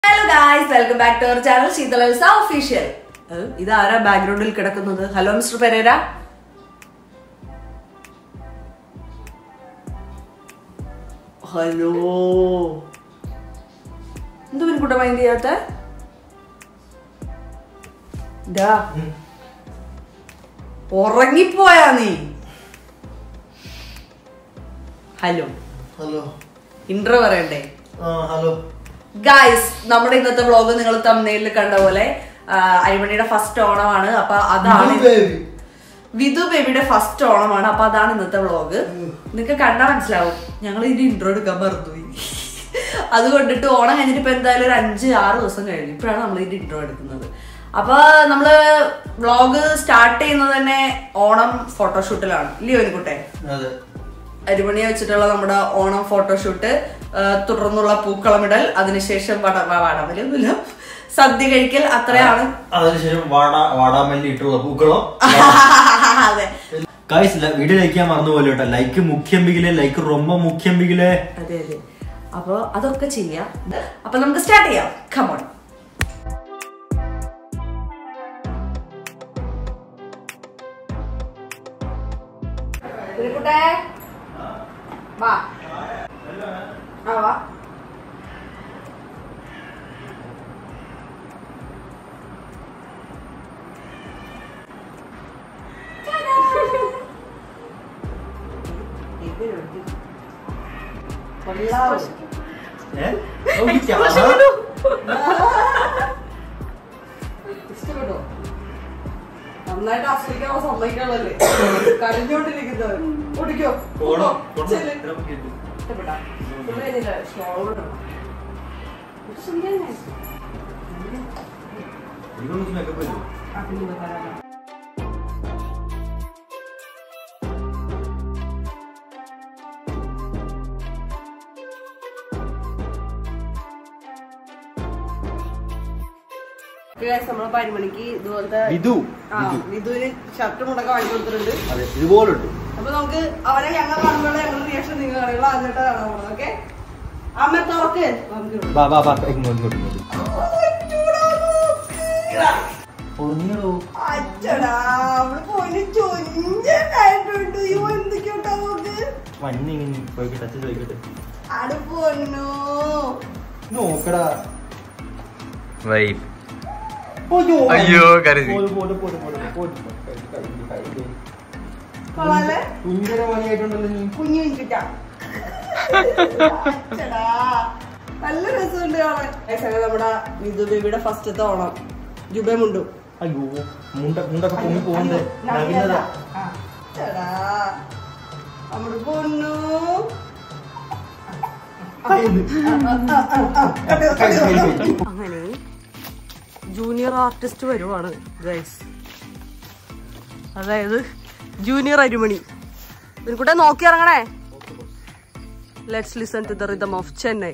Hello guys welcome back to our channel ശീതലൽസ official ഇത് ആരാ ബാക്ക്ഗ്രൗണ്ടിൽ കിടക്കുന്നത് ഹലോ മിസ്റ്റർ പെരേര ഹലോ എന്ത് പെൺകുട്ട മൈൻഡ് ചെയ്യാത്ത ദാ. ഉറങ്ങിപ്പോയാ നീ ഹലോ ഹലോ ഇൻട്രോ പറയണ്ടേ ആ ഹലോ ഗായ്സ് നമ്മുടെ ഇന്നത്തെ വ്ളോഗ് നിങ്ങൾ തമ്മിൽ കണ്ട പോലെ ആ, അരിമണിയുടെ ഫസ്റ്റ് ഓണമാണ് അപ്പൊ അതാണ് ബേബി വിധു ബേബിയുടെ ഫസ്റ്റ് ഓണമാണ് അപ്പൊ അതാണ് ഇന്നത്തെ വ്ളോഗ് നിങ്ങൾക്ക് കണ്ടാൽ മനസ്സിലാവും ഞങ്ങൾ ഇതിന്റെ ഇൻട്രോ എടുക്കാൻ മറന്നുപോയി അതുകൊണ്ടിട്ട് ഓണം കഴിഞ്ഞിട്ട് ഇപ്പൊ എന്തായാലും ഒരു അഞ്ച് ആറ് ദിവസം കഴിഞ്ഞു ഇപ്പോഴാണ് നമ്മൾ ഇതിന്റെ ഇൻട്രോ എടുക്കുന്നത് അപ്പൊ നമ്മള് വ്ളോഗ് സ്റ്റാർട്ട് ചെയ്യുന്നത് തന്നെ ഓണം ഫോട്ടോഷൂട്ടിലാണ് ഇല്ലയോ എനിക്കുട്ടെ അതെ അരിമണി വെച്ചിട്ടുള്ള നമ്മുടെ ഓണം ഫോട്ടോഷൂട്ട് ആ, തുടർന്നുള്ള പൂക്കളമിടൽ അതിനുശേഷം വട വ- വടമലൊന്നുമില്ല സദ്യ കഴിക്കൽ അത്രയാണ് അതിനുശേഷം വാട വാടാമല്ലി ഇട്ടുള്ള പൂക്കളം അതെ കായ്സ് വീഡിയോ ലൈക്കാൻ മറന്നു പോലെ കേട്ടോ ലൈക്ക് മുഖ്യമ്പിക്കിലെ ലൈക്ക് ரொம்ப മുഖ്യമ്പിക്കിലെ അതെ അതെ അപ്പൊ അതൊക്കെ ചെയ്യാം അപ്പൊ നമുക്ക് സ്റ്റാർട്ട് ചെയ്യാം കമോൺ വാ ആ വാ കൊള്ളാവോ ഇഷ്ടപ്പെട്ടോ നന്നായിട്ട് ആസ്വദിക്കാൻ സമ്മതിക്കാണല്ലേ കരഞ്ഞോണ്ടിരിക്കുന്നത് ഓടിക്കോ ചെല്ല്. ഇഷ്ടപ്പെട്ടാ? ഫുഡ് കഴിഞ്ഞില്ല, ഷോള് ഇടണം. ഇത് ശരിയായില്ലേ? ആ, പിന്നെ ഇത് തരാം. Guys, നമ്മള് പരിമണിക്ക് ഇതുപോലത്തെ വിധു ആ വിധുവിന് ഷർട്ട് മുടക്കം വാങ്ങി കൊടുത്തിട്ടുണ്ട് അതെ ഇതുപോലുണ്ട് അപ്പൊ നമുക്ക് അവരെ ഞങ്ങൾ കാണുമ്പോൾ ഞങ്ങളുടെ റിയാക്ഷൻ നിങ്ങൾ കാണുക എന്നിട്ട് കാണാൻ പോകുന്നത് ഓക്കെ അമ്മ തുറക്ക് നമുക്ക് ബാ ബാ ബാ ഇങ്ങോട്ട് ഇങ്ങോട്ട് ഇങ്ങോട്ട് പൊന്നിയടോ അച്ചടാ അവള് പോയിന് ചൊഞ്ചായിട്ടുണ്ട് അയ്യോ എന്തൊക്കെയോട്ടാ നോക്ക് മഞ്ഞ ഇങ്ങനെ പോയിക്കട്ടെ അച്ഛൻ ചോദിക്കട്ടെ അത് പൊന്നോ നോക്കടാ വൈഫ് അയ്യോ അയ്യോ, കരുതി. പോട്, പോട്, പോട്, പോട്, പോട്. കൈ, കൈ, കൈ, കൈ. കൊള്ളാല്ലേ കുഞ്ഞിന്റെ പണിയായിട്ടുണ്ടല്ലോ നീ കുഞ്ഞു കുഞ്ഞിട്ടാ അച്ചടാ നല്ല രസമുണ്ട് കാണാൻ Guys, അങ്ങനെ നമ്മുടെ വിധു ബേബിയുടെ ഫസ്റ്റത്തെ ഓണം ജുബമുണ്ടു അയ്യോ മുണ്ട മുണ്ടൊക്കെ പൊങ്ങി പോകുന്നത് നവീനതാ നമ്മുടെ പൊന്നു അങ്ങനെ ജൂനിയർ ആർട്ടിസ്റ്റ് വരുവാണ് ഗൈസ് അതായത് ജൂനിയർ അരിമണി ഇവൻകൂടെ നോക്കി ഇറങ്ങണേ let's listen to the rhythm of Chennai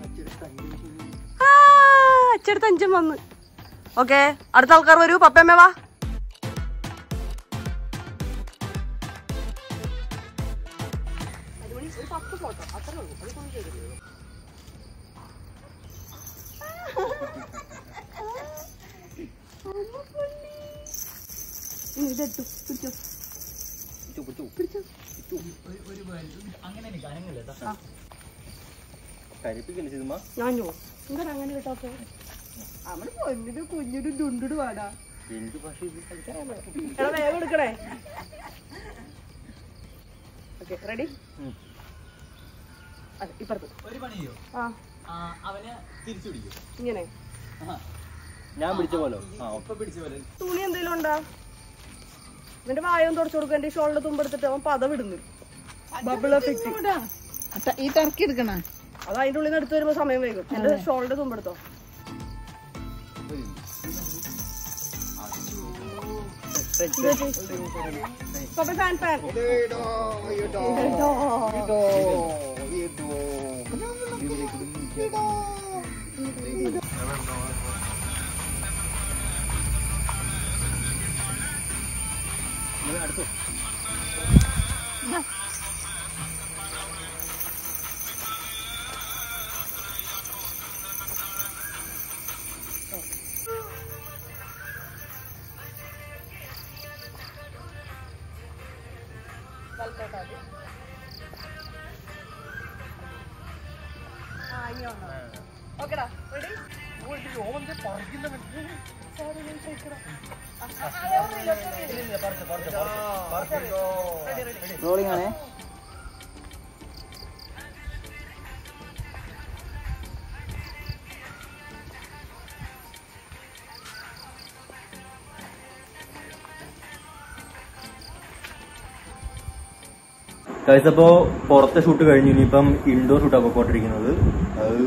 അച്ചടുത്ത് അഞ്ചും വന്ന് ഓക്കെ അടുത്ത ആൾക്കാർ വരൂ പപ്പയമ്മ വാ ഇതെടുത്തു പിടിച്ചോ കരിപ്പിക്കല്ലേ സിനിമ ഞാനോ എന്താ അങ്ങനെ കേട്ടോ അവന് പൊന്നിന് കുഞ്ഞിന് ദുണ്ടിട് വേടാ എനിക്ക് പക്ഷേ ഇത് എടാ വേഗം എടുക്കണേ ഓക്കെ റെഡി ഉം. അതെ ഇപ്പുറത്ത് ഒരു പണിയോ ആ അവന് തിരിച്ചു പിടിക്കും ഇങ്ങനെ ഞാൻ പിടിച്ച പോലെ ആ ഇപ്പൊ പിടിച്ച പോലെ തുണി എന്തെങ്കിലും ഉണ്ടാ ഇവന്റെ വായം തുടച്ചു കൊടുക്കുക എന്റെ ഷോളിന്റെ തുമ്പെടുത്തിട്ട് അവൻ പത വിടുന്നു ബബിൾ എഫക്റ്റ് ഈ ടർക്കി എടുക്കണ അത് അതിന്റെ ഉള്ളിൽ നിന്ന് എടുത്ത് വരുമ്പോ സമയം വൈകും എന്റെ ഷോളിന്റെ തുമ്പെടുത്തോ പപ്പ ഫാൻ ഫാൻ റോളിംഗ് ആണേ കഴിച്ചപ്പോ പുറത്തെ ഷൂട്ട് കഴിഞ്ഞു ഇനിയിപ്പം ഇൻഡോർ ഷൂട്ടാ പോയിക്കൊണ്ടിരിക്കുന്നത് അത്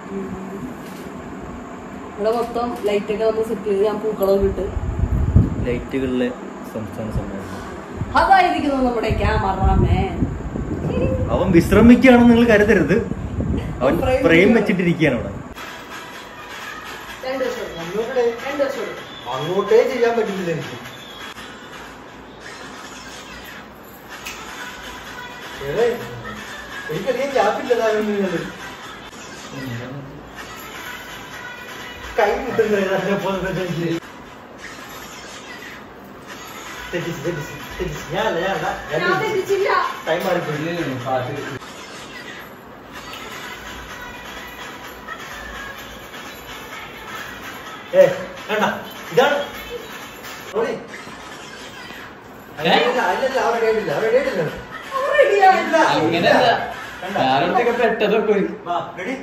ഇവിടെ മൊത്തം ലൈറ്റ് ഒക്കെ വന്ന് സെറ്റ് ചെയ്ത് ഞാൻ പൂക്കളൊക്കെ ഇട്ട് ലൈറ്റുകളിലെ സംസ്ഥാന സമ്മേളനം അതായിരിക്കുന്നു നമ്മുടെ ക്യാമറാമാൻ അവൻ വിശ്രമിക്കുകയാണെന്ന് നിങ്ങൾ കരുതരുത് അവൻ Frame ഫ്രെയിം ചെയ്യാണ്. വെച്ചിട്ടിരിക്കുകയാണ് അവിടെ രണ്ട് വർഷം രണ്ട് വർഷം അങ്ങോട്ടേ ചെയ്യാൻ പറ്റുന്നില്ല എനിക്ക് എനിക്കധികം ഗ്യാപ്പില്ലതാകുന്നത് കൈ മുട്ടുന്നത് തെറ്റിച്ച് തെറ്റിച്ച് തെറ്റിച്ച് ഞാനല്ല ഞാനല്ല ഞാൻ തെറ്റിച്ചില്ല ടൈം മാറിപ്പോയി ഏ കണ്ട ഇതാണ് റോളി. അല്ലല്ല, അല്ലല്ല, അവൻ ready ആയിട്ടില്ല, അവൻ ready ആയിട്ടില്ല. ഇല്ല, ഇല്ല. കണ്ട? പെട്ടതൊക്കെ വാ, ready?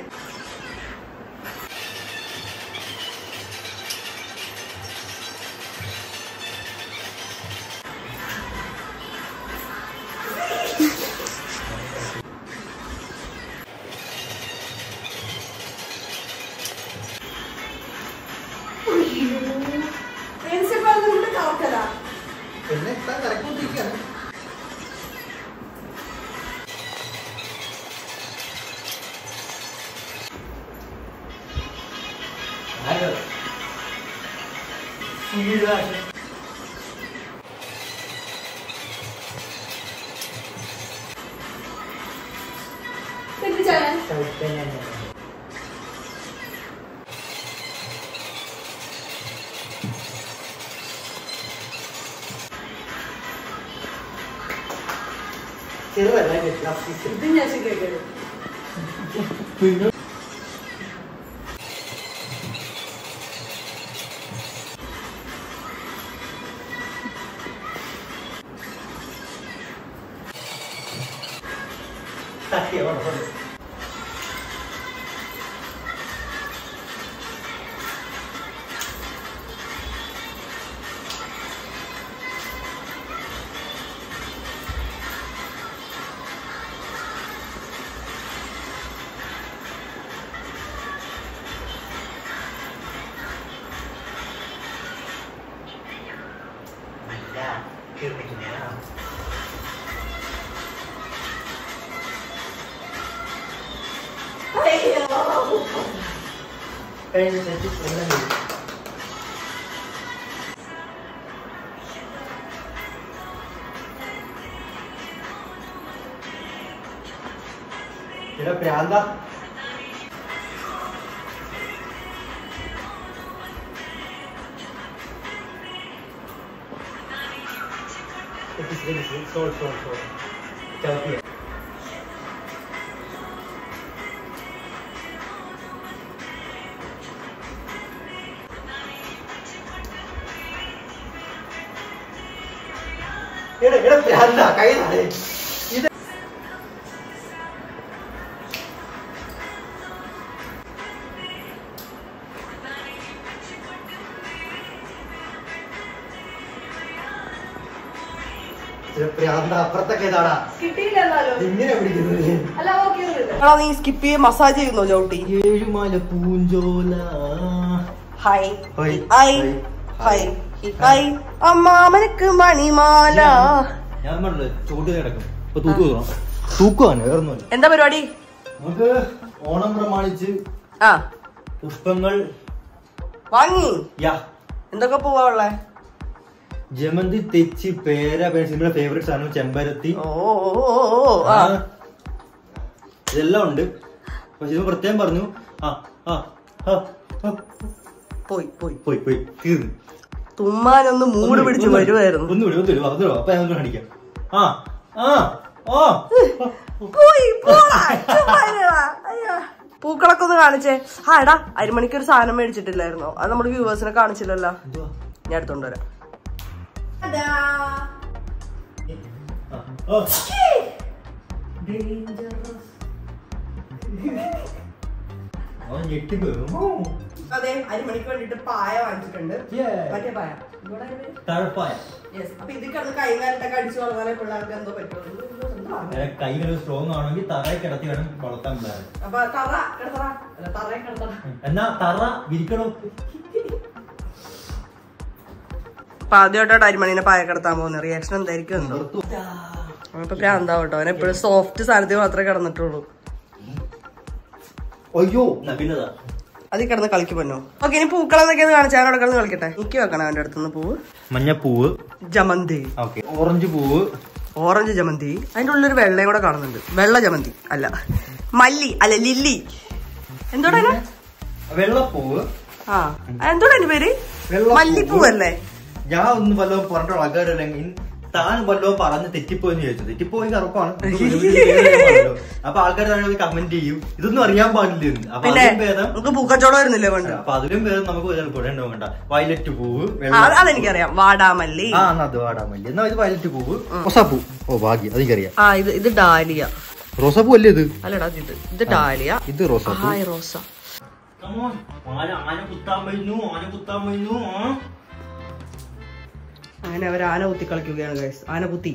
പ്രിൻസിപ്പൽ നമ്മുടെ കറക്കല പിന്നെ താൻ കറക്കിക്കൊണ്ടിരിക്കുകയാണ്. തെറ്റിച്ചാൽ ചെറുതല്ല, ഇത് plastic. ഇത് ഞാൻ ശരിയാക്കരുത് തട്ടിയ, വേണം, വേണം. ഇല്ല, തീർന്നിട്ടില്ല. കഴിഞ്ഞ സെറ്റ് എല്ലാം കഴിഞ്ഞു. എടാ പ്രാന്ത സോൾ സോൾ സോൾ ചവിട്ടിയ എടാ എടാ പ്രാന്ത കൈ താഴെ. ഇത് ഇത് പ്രാന്ത അപ്പുറത്തൊക്കെ ഇതാടാ കിട്ടിയില്ല എന്നാലും ഇങ്ങനെ പിടിക്കുന്നത് അല്ല ഓക്കെ നീ സ്കിപ്പ് ചെയ്ത് മസാജ് ചെയ്യുന്നോ ചവിട്ടി ഏഴുമല പൂഞ്ചോല ഹായ് ഹായ്. ഹായ് ഹായ്. ഹായ് ഹായ് അമ്മാമനക്ക് മണിമാല ഞാൻ പറഞ്ഞില്ലേ ചൂട്ട് കിടക്കും ഇപ്പൊ തൂക്ക് തൂക്കണം തൂക്കുവാണ് വേറൊന്നുമല്ല എന്താ പരിപാടി നമുക്ക് ഓണം പ്രമാണിച്ച് ആ പുഷ്പങ്ങൾ വാങ്ങി യാ എന്തൊക്കെ പോവാ ഉള്ളേ ജമന്തി തെച്ചി പേര സിനിമയുടെ ഫേവറേറ്റ് സാധനം ചെമ്പരത്തി ഓ ഓ, ഓ, ഓ, ഓ, ആ. ആ. ഇതെല്ലാം ഉണ്ട് പക്ഷെ ഇത് പ്രത്യേകം പറഞ്ഞു ആ ആ ആ, ആ. പോയി പോയി പോയി പോയി തീർന്നു തുമ്മാനൊന്ന് മൂട് പിടിച്ച് വരുമായിരുന്നു ഒന്നുകൂടി ഒന്നുകൂടി വാ, ഒന്നുകൂടി വാ. അപ്പൊ ഞാൻ ഒന്നുകൂടി കാണിക്കാം ആ ആ ആ പോയി പോടാ, ചുമ്മാ ഇരുടാ. അയ്യോ. പൂക്കളൊക്കെ ഒന്ന് കാണിച്ചേ ആ എടാ അരിമണിക്ക് ഒരു സാധനം മേടിച്ചിട്ടില്ലായിരുന്നോ അത് നമ്മുടെ വ്യൂവേഴ്സിനെ കാണിച്ചില്ലല്ലോ എന്തുവാ ഞാൻ എടുത്തോണ്ട് വരാം ആ. ഓ. അവൻ ഞെട്ടിപ്പോയി. ഓ. അതെ അരിമണിക്ക് വേണ്ടിട്ട് പായ വാങ്ങിച്ചിട്ടുണ്ട് Yeah. മറ്റേ പായ ഇവിടെ അതിന് തഴപ്പായ Yes. അപ്പൊ ഇത് കിടന്ന് കൈകാലിട്ടൊക്കെ അടിച്ചു വളർന്നാലേ പിള്ളേർക്ക് എന്തോ പറ്റുള്ളൂ ഏ, കൈകൾ സ്ട്രോങ് ആണെങ്കിൽ തറയിൽ കിടത്തി വേണം വളർത്താൻ പിള്ളേരെ അപ്പൊ തറ കിടത്തറ അല്ല തറയെ കിടത്തറ എന്നാ തറ വിരിക്കണം അപ്പൊ ആദ്യമായിട്ടാണ് അരിമണീനെ പായ കിടത്താൻ പോകുന്നത് റിയാക്ഷൻ എന്തായിരിക്കും എന്തോ അപ്പൊ ഭ്രാന്താവും കേട്ടോ അവൻ എപ്പോഴും സോഫ്റ്റ് സാധനത്തിൽ മാത്രമേ കിടന്നിട്ടുള്ളൂ അയ്യോ എന്നാ പിന്നെതാ അതിൽ കിടന്ന് കളിക്ക് പറ്റോ ഓക്കെ ഇനി പൂക്കളെന്നൊക്കെയാണ് കാണിച്ചാൽ അവിടെ കിടന്ന് കളിക്കട്ടെ എനിക്ക് വെക്കണം അവന്റെ അടുത്തുനിന്ന് പൂവ് മഞ്ഞപ്പൂവ് ജമന്തി ഓക്കെ ഓറഞ്ച് പൂവ് ഓറഞ്ച് ജമന്തി അതിന്റെ ഉള്ളിലൊരു വെള്ളയും കൂടെ കാണുന്നുണ്ട് വെള്ള ജമന്തി അല്ല മല്ലി അല്ല ലില്ലി എന്തോടാ അതിന്? വെള്ളപ്പൂവ് ആ എന്തോടാ അതിന്റെ പേര് വെള്ളപ്പൂവ്. മല്ലിപ്പൂവല്ലേ ഞാൻ ഒന്ന് വല്ലതും പറഞ്ഞിട്ടുള്ള ആൾക്കാരല്ലെങ്കിൽ താൻ വല്ലതും പറഞ്ഞ് തെറ്റിപ്പോയെന്ന് ചോദിച്ചു തെറ്റിപ്പോയി കറുപ്പാണ് അപ്പൊ ആൾക്കാർ തന്നെ കമന്റ് ചെയ്യും ഇതൊന്നും അറിയാൻ പാടില്ല അപ്പൊ പിന്നെ അതിലും ഭേദം നമുക്ക് പൂക്കച്ചവടം വരുന്നില്ലേ പണ്ട് അപ്പൊ അതിലും ഭേദം നമുക്ക് പെടേണ്ട വേണ്ട വയലറ്റ് പൂവ് ആ, വെള്ള അത് അതെനിക്കറിയാം വാടാമല്ലി ആ എന്നാ അത് വാടാമല്ലി എന്നാ ഇത് വയലറ്റ് പൂവ് റോസാപ്പൂ ഓ ഭാഗ്യം അതെനിക്കറിയാം ആ ഇത് ഇത് ഡാലിയ റോസാപ്പൂ അല്ലേ ഇത് അല്ലടാ ഇത് ഇത് ഡാലിയ ഇത് റോസാപ്പൂ ഹായ് റോസ ആന കുത്താൻ വരുന്നു ആന കുത്താൻ വരുന്നു അങ്ങനെ അവർ ആന കുത്തി കളിക്കുകയാണ് ഗൈസ് ആന കുത്തി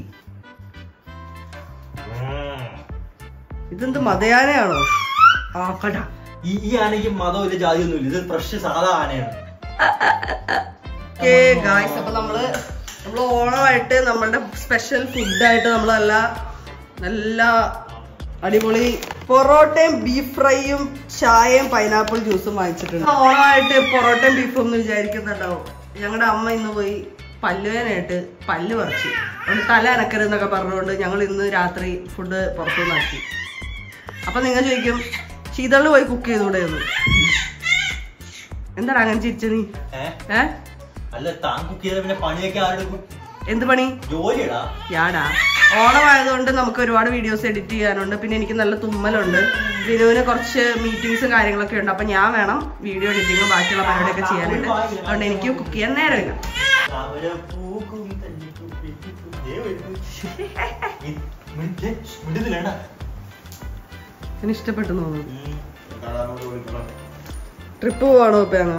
ഇതെന്ത് മതയാനയാണോ ആ കട ഈ ഈ ആനയ്ക്ക് മതമില്ല ജാതിയൊന്നുമില്ല ഇത് ഫ്രഷ് സാധാ ആനയാണ് ഓക്കേ ഗായ്സ് അപ്പൊ നമ്മള് നമ്മള് ഓണമായിട്ട് നമ്മളുടെ സ്പെഷ്യൽ ഫുഡായിട്ട് നമ്മൾ നല്ല നല്ല അടിപൊളി പൊറോട്ടയും ബീഫ് ഫ്രൈയും ചായയും പൈനാപ്പിൾ ജ്യൂസും വാങ്ങിച്ചിട്ടുണ്ട് ഓണമായിട്ട് പൊറോട്ടയും ബീഫും എന്ന് വിചാരിക്കുന്നുണ്ടാവും ഞങ്ങളുടെ അമ്മ ഇന്ന് പോയി പല്ലുവേനായിട്ട് പല്ല് പറിച്ചു അതുകൊണ്ട് തല അനക്കരുതെന്നൊക്കെ പറഞ്ഞുകൊണ്ട് ഞങ്ങൾ ഇന്ന് രാത്രി ഫുഡ് പുറത്തുനിന്നാക്കി അപ്പൊ നിങ്ങൾ ചോദിക്കും ശീതളിൽ പോയി കുക്ക് ചെയ്തുകൂടെ എന്ന് എന്താണ് അങ്ങനെ ചിരിച്ച നീ ഏ ഏഹ് അല്ല താൻ കുക്ക് ചെയ്ത പിന്നെ പണിയൊക്കെ ആരെടുക്കും എന്ത് പണി ജോലിയടാ യാടാ ഓണമായതുകൊണ്ട് നമുക്ക് ഒരുപാട് വീഡിയോസ് എഡിറ്റ് ചെയ്യാനുണ്ട് പിന്നെ എനിക്ക് നല്ല തുമ്മലുണ്ട് വിനുവിന് കുറച്ച് മീറ്റിംഗ്സും കാര്യങ്ങളൊക്കെ ഉണ്ട് അപ്പൊ ഞാൻ വേണം വീഡിയോ എഡിറ്റിങ്ങും ബാക്കിയുള്ള പരിപാടിയൊക്കെ ചെയ്യാനായിട്ട് അതുകൊണ്ട് എനിക്ക് കുക്ക് ചെയ്യാൻ നേരമില്ല അവരെ പൂക്കും തല്ലിക്കും പെറ്റിക്കും ദേ വരുന്നു. ഈ മിണ്ടേ, മിണ്ടുന്നില്ലേടാ? എനിക്ക് ഇഷ്ടപ്പെട്ടു തോന്നുന്നു ഉം. കാണാനോട് വിളിക്കണം. ട്രിപ്പ് പോവാണോ ഇപ്പയാണോ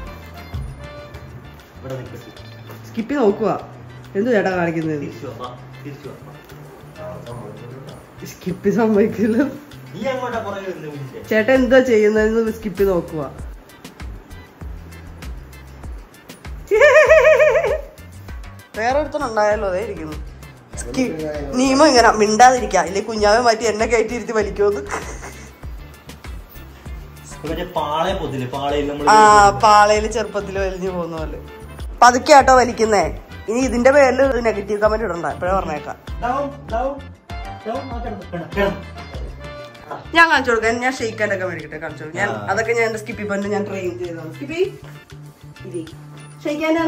ഇവിടെ നിൽക്ക്. സ്കിപ്പി നോക്കുക എന്തു ചേട്ടാ കാണിക്കുന്നത് തിരിച്ചു വാ, തിരിച്ചു വാ. സ്കിപ്പി സമ്മതിക്കില്ല നീ അങ്ങോട്ടാ പുറകെ വരുന്നത് വിളിച്ചേ ചേട്ടൻ എന്താ ചെയ്യുന്നതെന്ന് സ്കിപ്പി നോക്കുക വേറെ ഒരുത്തനുണ്ടായാലോ അതേ ഇരിക്കുന്നു സ്കി- നീമ ഇങ്ങനെ മിണ്ടാതിരിക്ക ഇല്ലേ കുഞ്ഞാവെ മാറ്റി എന്നെ കയറ്റി ഇരുത്തി വലിക്കുമെന്ന് മറ്റേ പാളയെ പൊത്തില്ലേ പാളയിൽ നമ്മൾ ആ പാളയില് ചെറുപ്പത്തിൽ വലിഞ്ഞു പോകുന്ന പോലെ പതുക്കെ ആട്ടോ വലിക്കുന്നേ ഇനി ഇതിന്റെ പേരിൽ നെഗറ്റീവ് കമന്റ് ഇടണ്ട എപ്പോഴാ പറഞ്ഞേക്കാം ഡൗൺ ഡൗൺ ഡൗൺ ആ കിടന്നു കിടന്നു കിടന്നു ഞാൻ കാണിച്ചു കൊടുക്കാൻ ഞാൻ ഷെയ്ക്കാൻ്റെ ഒക്കെ മേടിക്കട്ടെ കാണിച്ചു കൊടുക്കാം. ഞാൻ ആ. അതൊക്കെ ഞാൻ എന്റെ സ്കിപ്പി പണ്ട് ഞാൻ ട്രെയിൻ ചെയ്തതാണ് സ്കിപ്പി ഷെയ്ക്കാൻ്റെ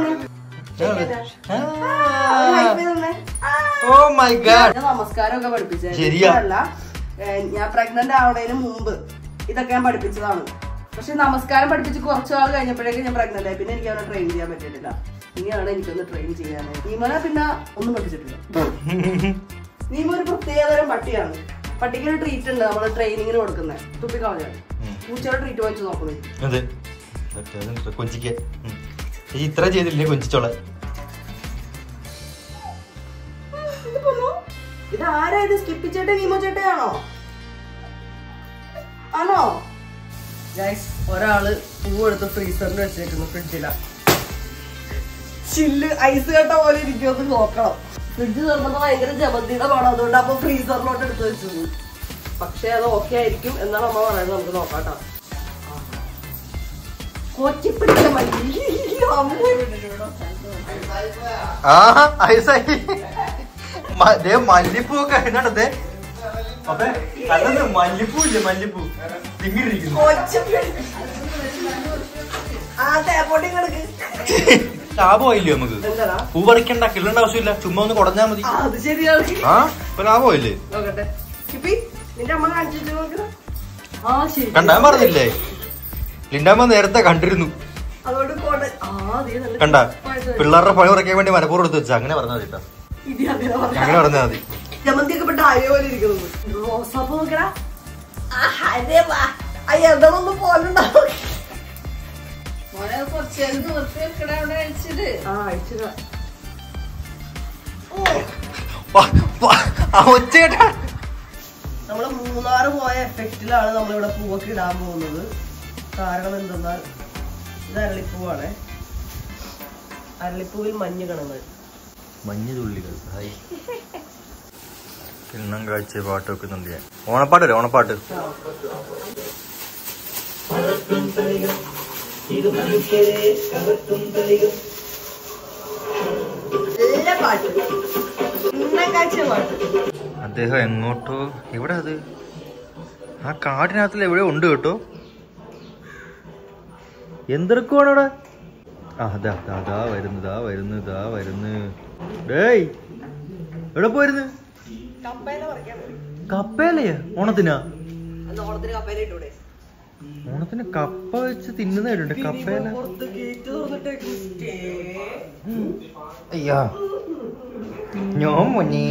ഓ മൈ ഗാഡ് നമസ്കാരം ഒക്കെ പഠിപ്പിച്ചത് ശരിയാ. അല്ല ഞാൻ പ്രഗ്നന്റ് ആവണതിന് മുമ്പ് ഇതൊക്കെ ഞാൻ പഠിപ്പിച്ചതാണ് പക്ഷെ നമസ്കാരം പഠിപ്പിച്ച് കുറച്ചു നാൾ കഴിഞ്ഞപ്പോഴേക്കും ഞാൻ പ്രഗ്നന്റ് ആയി പിന്നെ എനിക്ക് അവനെ ട്രെയിൻ ചെയ്യാൻ പറ്റിയിട്ടില്ല ഇനിയാണ് എനിക്കൊന്ന് ട്രെയിൻ ചെയ്യാൻ നീമനെ പിന്നെ ഒന്നും പഠിച്ചിട്ടില്ല നീമ ഒരു പ്രത്യേകതരം പട്ടിയാണ് പട്ടിക്ക് ഒരു ട്രീറ്റ് ഉണ്ട് നമ്മള് ട്രെയിനിങ്ങിന് കൊടുക്കുന്നത് തുപ്പിക്കളഞ്ഞാണ് പൂച്ചയുടെ ട്രീറ്റ് വാങ്ങിച്ചു നോക്കുന്നത് അതെ കൊഞ്ചിക്ക് ഇത്ര ചെയ്തില്ലേ കൊഞ്ചിച്ചോളെ ഇത് പോന്നു. ഇത് ആരാ ഇത് സ്കിപ്പി ചേട്ടൻ നീമോ ചേട്ടയാണോ ആണോ ഗൈസ് ഒരാള് പൂവെടുത്ത് ഫ്രീസറിൽ വെച്ചേക്കുന്നു ഫ്രിഡ്ജില ചില്ല് ഐസ് കട്ട പോലെ ഇരിക്കുമെന്ന് നോക്കണം ഫ്രിഡ്ജ് തുറന്നപ്പോ ഭയങ്കര ജമന്തിയുടെ പണം അതുകൊണ്ട് അപ്പൊ ഫ്രീസറിലോട്ട് എടുത്ത് വെച്ചത് പക്ഷെ അത് ഓക്കെ ആയിരിക്കും എന്നാണ് അമ്മ പറയുന്നത് നമുക്ക് നോക്കാട്ടോ കൊച്ചിപ്പിടിച്ച മല്ലി അമ്മ ആ ഐസായി മല്ലിപ്പൂ ഒക്കെ അതിനകത്തെ അപ്പൊ അതൊന്ന് മല്ലിപ്പൂ ഇല്ലേ മല്ലിപ്പൂ തിങ്ങിരിക്കുന്നു ആ തേപ്പൊട്ടി കിടക്ക് ലാഭമായില്ലേ നമുക്ക് എന്താടാ പൂ പറിക്കണ്ട കിള്ളേണ്ട ആവശ്യമില്ല ചുമ്മാ ഒന്ന് കുടഞ്ഞാ മതി ആ, അത് ശരിയാണ് ആ ഇപ്പൊ ലാഭമായില്ലേ നോക്കട്ടെ കിപ്പി നിന്റെ അമ്മ കാണിച്ചിട്ട് നോക്കണ ആ ശരി കണ്ടാൻ പറഞ്ഞില്ലേ ലിൻഡാമ്മ നേരത്തെ കണ്ടിരുന്നു അതുകൊണ്ട് കോട ആ ദേ നല്ല കണ്ട പിള്ളേരുടെ പണി കുറയ്ക്കാൻ വേണ്ടി മനപ്പൂർവ്വം എടുത്ത് വെച്ചാ അങ്ങനെ പറഞ്ഞാൽ മതി കേട്ടോ ഇനി അങ്ങനെ പറയാം. അങ്ങനെ പറഞ്ഞാൽ മതി ജമന്തിയൊക്കെ പെട്ട ആയ പോലെ ഇരിക്കുന്നു റോസാപ്പ് നോക്കടാ അയ്യതൊന്നും പോലുണ്ടാവും മോനെ കുറച്ച് നേരം നിർത്തി വെക്കണ അവിടെ അഴിച്ചിട്ട് ആ അയച്ചതാ വാ, വാ, ആ ഒച്ച കേട്ടാ നമ്മള് മൂന്നാറ് പോയ എഫക്റ്റിലാണ് നമ്മളിവിടെ പൂവൊക്കെ ഇടാൻ പോകുന്നത് കാരണം എന്തെന്നാൽ ഇത് അരളിപ്പൂവാണ് അരളിപ്പൂവിൽ മഞ്ഞ് കണങ്ങൾ മഞ്ഞ തുള്ളികൾ ഹായ് കിണ്ണം കാഴ്ച പാട്ട് വെക്കുന്നുണ്ട് ഞാൻ ഓണപ്പാട്ടല്ലേ ഓണപ്പാട്ട് നല്ല പാട്ട് ഇണ്ണം കാഴ്ച പാട്ട് അദ്ദേഹം എങ്ങോട്ടോ എവിടെ അത് ആ കാടിനകത്തിൽ എവിടെ ഉണ്ട് കേട്ടോ എന്തെടുക്കുവാണ് അവിടെ ആ അതാ അതാ, അതാ വരുന്നു ദാ വരുന്നു ദാ വരുന്നു ഡേയ് എവിടെ പോയിരുന്നു കപ്പേല പറിക്കാൻ പോയി കപ്പയല്ലേ ഓണത്തിനാ അന്ന് ഓണത്തിന് കപ്പേല ഇട്ടൂടെ ഓണത്തിന് കപ്പ വെച്ച് തിന്നുന്നവരുണ്ട് കപ്പയല്ല പുറത്ത് ഗേറ്റ് തുറന്നിട്ടേക്കുന്നു സ്റ്റേ അയ്യാ ഞാൻ മുന്നേ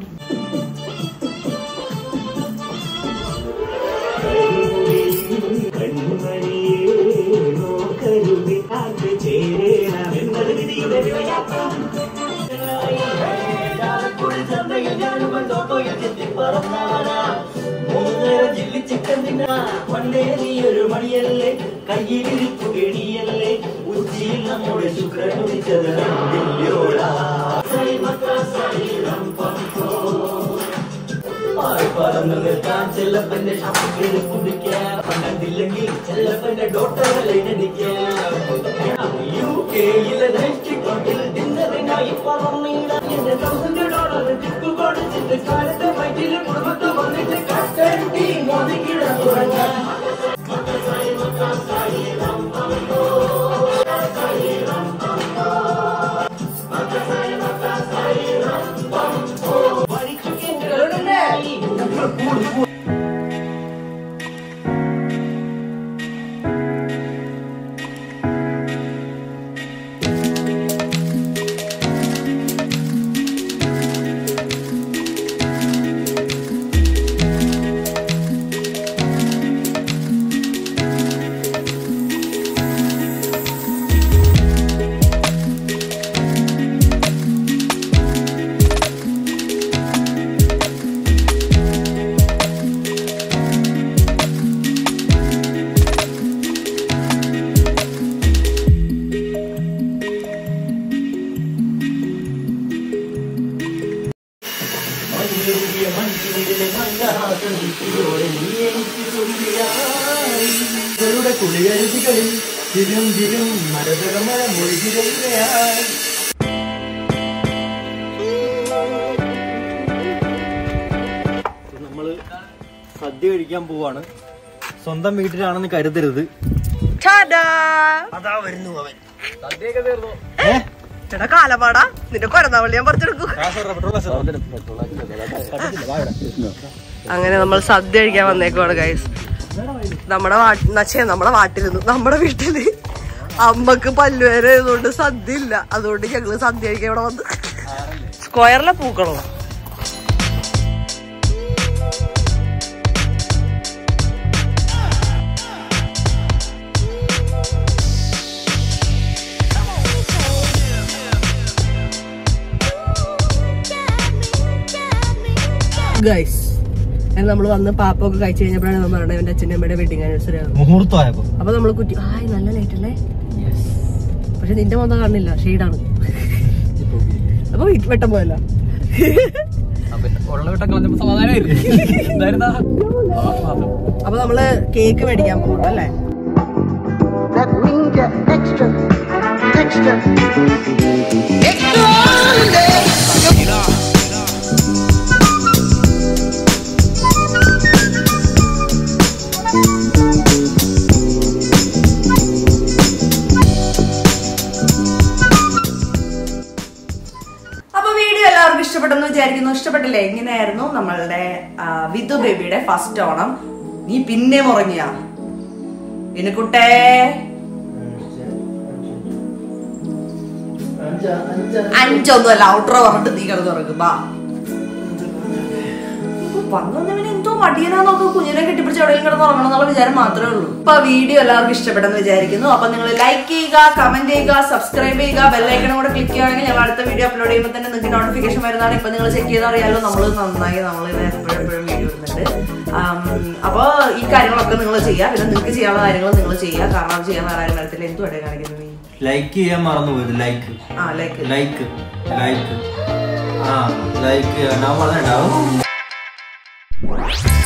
പണ്ടേ നീ ഒരു മണിയല്ലേ കയ്യിലിരിപ്പു കെണിയല്ലേ ഉച്ചിയിൽ നമ്മുടെ ശുക്രൻ ഉദിച്ചത് കണ്ടില്ലോടാ പറന്നു നിൽക്കാൻ ചെല്ലപ്പന്റെ ഷാപ്പിൽ കുടിക്കാൻ കണ്ടില്ലെങ്കിൽ ചെല്ലപ്പന്റെ ഡോക്ടറെ യു കെയിലെ നൈറ്റിക്കോട്ടിൽ ഡിന്നറിനായി പറന്നിടാൻ എന്റെ തൗസൻഡ് ഡോളർ ടിപ്പ് കൊടുത്തിട്ട് കാലത്തെ വയറ്റിൽ കുടുംബത്ത് വന്നിട്ട് കട്ടണ്ടി മോദിക്കിട തുടങ്ങാൻ മഞ്ഞുരുകിയ മഞ്ഞിലെ മന്ദഹാസം ഇതോടെ നീ എനിക്ക് തുല്യായി. ഇവരുടെ കുളികരുതികളിൽ തിരും തിരും മരതകമല മൊഴികയായി നമ്മള് സദ്യ കഴിക്കാൻ പോവാണ് സ്വന്തം വീട്ടിലാണെന്ന് കരുതരുത് അതാ വരുന്നു അവൻ ഏ? ചേട്ടാ കാലപാടാ നിന്റെ കൊരന്നാവള്ളി ഞാൻ പറിച്ചെടുക്കും കാസർഗോഡ് പെട്രോൾ അങ്ങനെ നമ്മൾ സദ്യ കഴിക്കാൻ വന്നേക്കുവാണ് ഗൈസ് നമ്മുടെ വാട്ടിനച്ചേ നമ്മുടെ വാട്ടിരുന്നു നമ്മുടെ വീട്ടില് അമ്മക്ക് പല്ലുവേര ആയതുകൊണ്ട് സദ്യ ഇല്ല അതുകൊണ്ട് ഞങ്ങള് സദ്യ കഴിക്കാൻ ഇവിടെ വന്ന് സ്ക്വയറിലെ പൂക്കളോ ഗൈസ് നമ്മൾ വന്ന് പാപ്പൊക്കെ കഴിച്ചു കഴിഞ്ഞപ്പോഴാണ് നമ്മൾ പറഞ്ഞത് എന്റെ അച്ഛൻ്റെ അമ്മയുടെ വെഡിങ് ആനിവേഴ്സറി ആണ് മുഹൂർത്തമായപ്പോ അപ്പൊ നമ്മള് കുറ്റി ഹായ് നല്ല ലൈറ്റ് അല്ലേ പക്ഷെ നിന്റെ മൊത്തം കാണില്ല ഷെയ്ഡാണ് അപ്പൊ വീട്ടിൽ വെട്ടം പോയല്ല അപ്പൊ നമ്മള് കേക്ക് മേടിക്കാൻ പോകും അല്ലേ അപ്പൊ വീഡിയോ എല്ലാവർക്കും ഇഷ്ടപ്പെട്ടെന്ന് വിചാരിക്കുന്നു ഇഷ്ടപ്പെട്ടില്ലേ എങ്ങനെയായിരുന്നു നമ്മളുടെ ആ, വിധു ബേബിയുടെ ഫസ്റ്റ് ഓണം നീ പിന്നെ ഉറങ്ങിയ ഇനക്കുട്ടേ അഞ്ചൊന്നും അല്ല ഔട്ടർ പറഞ്ഞിട്ട് നീ കിടന്ന് ഉറങ്ങും ബാ വന്നവന് എന്തോ മടിയനാ നോക്ക് കുഞ്ഞിനെ കെട്ടിപ്പിടിച്ച് എവിടെയും കിടന്ന് ഉറങ്ങണം എന്നുള്ള വിചാരം മാത്രമേ ഉള്ളൂ അപ്പൊ വീഡിയോ എല്ലാവർക്കും ഇഷ്ടപ്പെട്ടെന്ന് വിചാരിക്കുന്നു അപ്പൊ നിങ്ങൾ ലൈക്ക് ചെയ്യുക കമന്റ് ചെയ്യുക സബ്സ്ക്രൈബ് ചെയ്യുക ബെല്ലൈക്കണും കൂടെ ക്ലിക്ക് ചെയ്യുകയാണെങ്കിൽ ഞങ്ങൾ അടുത്ത വീഡിയോ അപ്ലോഡ് ചെയ്യുമ്പോൾ തന്നെ നിങ്ങൾക്ക് നോട്ടിഫിക്കേഷൻ വരുന്നതാണ് ഇപ്പൊ നിങ്ങൾ ചെക്ക് ചെയ്താൽ അറിയാലോ നമ്മൾ നന്നായി നമ്മൾ എപ്പോഴും എപ്പോഴും വീഡിയോ ഇടുന്നുണ്ട് അപ്പോൾ ഈ കാര്യങ്ങളൊക്കെ നിങ്ങൾ ചെയ്യുക പിന്നെ നിങ്ങൾക്ക് ചെയ്യാനുള്ള കാര്യങ്ങൾ നിങ്ങൾ ചെയ്യുക കാരണം അത് ചെയ്യാൻ വേറെ ആരും വരത്തില്ല എന്തും ഇടയിൽ കാണിക്കുന്നത് നീ ലൈക്ക് ചെയ്യാൻ മറന്നു പോയത് ലൈക്ക് ആ ലൈക്ക് ലൈക്ക് ലൈക്ക് ആ ലൈക്ക് ഞാൻ പറഞ്ഞിട്ടുണ്ടാവും